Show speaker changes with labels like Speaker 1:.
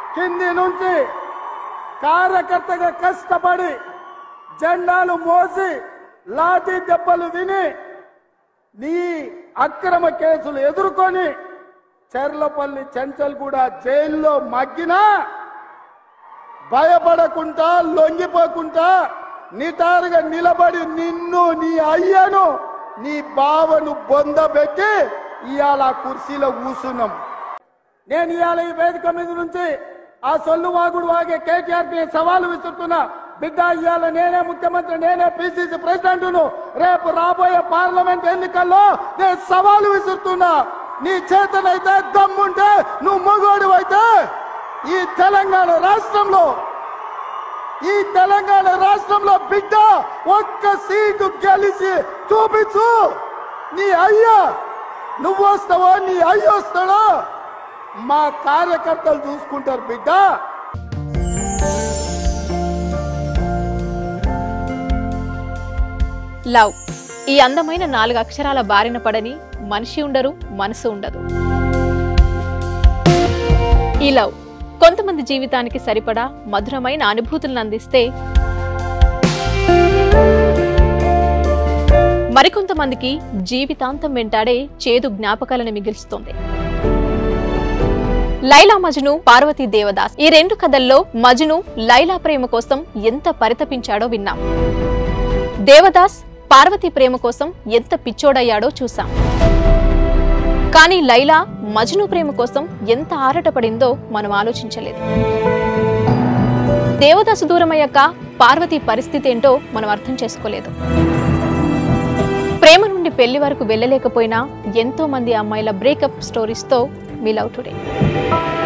Speaker 1: కింది నుంచి కార్యకర్తగా కష్టపడి జెండాలు మోసి లాఠీ దెబ్బలు విని నీ అక్రమ కేసులు ఎదుర్కొని చెర్లపల్లి చెంచల్ కూడా జైల్లో మగ్గినా భయపడకుండా లొంగిపోకుండా నిటారుగా నిలబడి నిన్ను నీ అయ్యను నీ బావను బొందబెట్టి ఇవాళ ఆ కుర్చీలో కూర్చున్నాం నేను ఇవాళ ఈ వేదిక మీద నుంచి ఆ సొల్లు వాగుడు వాగే కేటీఆర్ ని సవాలు విసురుతున్నా బిడ్డ ఇవాళ నేనే ముఖ్యమంత్రి నేనే పిసిసి ప్రెసిడెంట్ను రేపు రాబోయే పార్లమెంట్ ఎన్నికల్లో నేను సవాలు విసురుతున్నా నీ చేతనైతే దమ్ముంటే నువ్వు మొగోడు అయితే ఈ తెలంగాణ రాష్ట్రంలో ఈ తెలంగాణ రాష్ట్రంలో బిడ్డ ఒక్క సీటు గెలిచి చూపించు నీ అయ్యా నువ్వు వస్తావో నీ అయ్య వస్తాడో మా కార్యకర్తలు చూసుకుంటారు బిడ్డ
Speaker 2: లవ్ ఈ అందమైన నాలుగు అక్షరాల బారిన పడని మనిషి ఉండరు మనసు ఉండదు ఈ లవ్ కొంతమంది జీవితానికి సరిపడా మధురమైన అనుభూతులను అందిస్తే మరికొంతమందికి జీవితాంతం వెంటాడే చేదు జ్ఞాపకాలను మిగిల్స్తుంది లైలా మజ్ను పార్వతీ దేవదాస్ ఈ రెండు కథల్లో మజ్ను లైలా ప్రేమ కోసం ఎంత పరితపించాడో విన్నాం దేవదాస్ పార్వతి ప్రేమ కోసం ఎంత పిచ్చోడయ్యాడో చూసాం కానీ లైలా మజ్ను ప్రేమ కోసం ఎంత ఆరాటపడిందో మనం ఆలోచించలేదు దేవదాసు దూరమయ్యాక పార్వతి పరిస్థితి ఏంటో మనం అర్థం చేసుకోలేదు ప్రేమ నుండి పెళ్లి వరకు వెళ్ళలేకపోయినా ఎంతో మంది అమ్మాయిల బ్రేకప్ స్టోరీస్తో మీ లవ్ టుడే